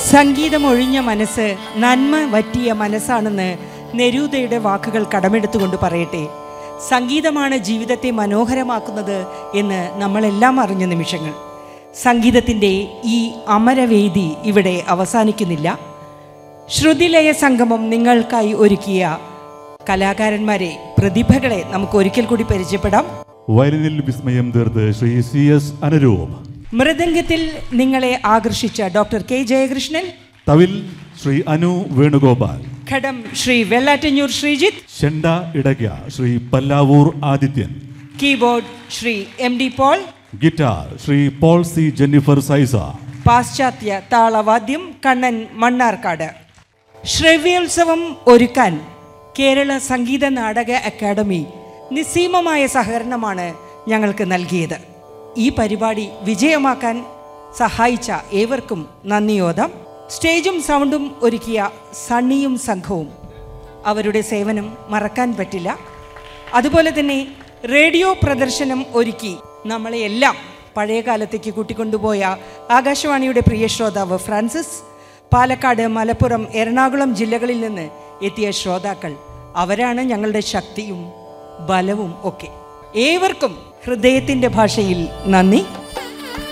സംഗീതമൊഴിഞ്ഞ മനസ്സ് നന്മ വറ്റിയ മനസ്സാണെന്ന് നെരൂദയുടെ വാക്കുകൾ കടമെടുത്തുകൊണ്ട് പറയട്ടെ സംഗീതമാണ് ജീവിതത്തെ മനോഹരമാക്കുന്നത് എന്ന് നമ്മളെല്ലാം അറിഞ്ഞ നിമിഷങ്ങൾ സംഗീതത്തിൻ്റെ ഈ അമരവേദി ഇവിടെ അവസാനിക്കുന്നില്ല ശ്രുതിലയ സംഗമം നിങ്ങൾക്കായി ഒരുക്കിയ കലാകാരന്മാരെ പ്രതിഭകളെ നമുക്ക് ഒരിക്കൽ കൂടി പരിചയപ്പെടാം വയലിനിൽ വിസ്മയം തീർത്ത് ശ്രീ സി എസ് അനുരൂപ് മൃദംഗത്തിൽ നിങ്ങളെ ആകർഷിച്ച ഡോക്ടർ കെ ജയകൃഷ്ണൻ തവിൽ ശ്രീ അനു വേണുഗോപാൽ ഘടം ശ്രീ വെള്ളാറ്റഞ്ഞൂർ ശ്രീജിത്ത് ചെണ്ട ഇടയ്ക്ക Shri Pallavoor Adithyan keyboard Shri M D Paul guitar Shri Paul C Jennifer സൈസ പാശ്ചാത്യ താളവാദ്യം കണ്ണൻ മണ്ണാർക്കാട് ശ്രവ്യോത്സവം ഒരുക്കാൻ കേരള സംഗീത നാടക അക്കാദമി നിസ്സീമമായ സഹകരണമാണ് ഞങ്ങൾക്ക് നൽകിയത് ഈ പരിപാടി വിജയമാക്കാൻ സഹായിച്ച ഏവർക്കും നന്ദിയോദം സ്റ്റേജും സൗണ്ടും ഒരുക്കിയ സണ്ണിയും സംഘവും അവരുടെ സേവനം മറക്കാൻ പറ്റില്ല അതുപോലെ തന്നെ റേഡിയോ പ്രദർശനം ഒരുക്കി നമ്മളെ എല്ലാം പഴയ കാലത്തേക്ക് കൂട്ടിക്കൊണ്ടുപോയ ആകാശവാണിയുടെ പ്രിയ ശ്രോതാവ് ഫ്രാൻസിസ് പാലക്കാട് മലപ്പുറം എറണാകുളം ജില്ലകളിൽ നിന്ന് എത്തിയ ശ്രോതാക്കൾ അവരാണ് ഞങ്ങളുടെ ശക്തിയും ബലവും ഒക്കെ ഏവർക്കും ഹൃദയത്തിൻ്റെ ഭാഷയിൽ നന്ദി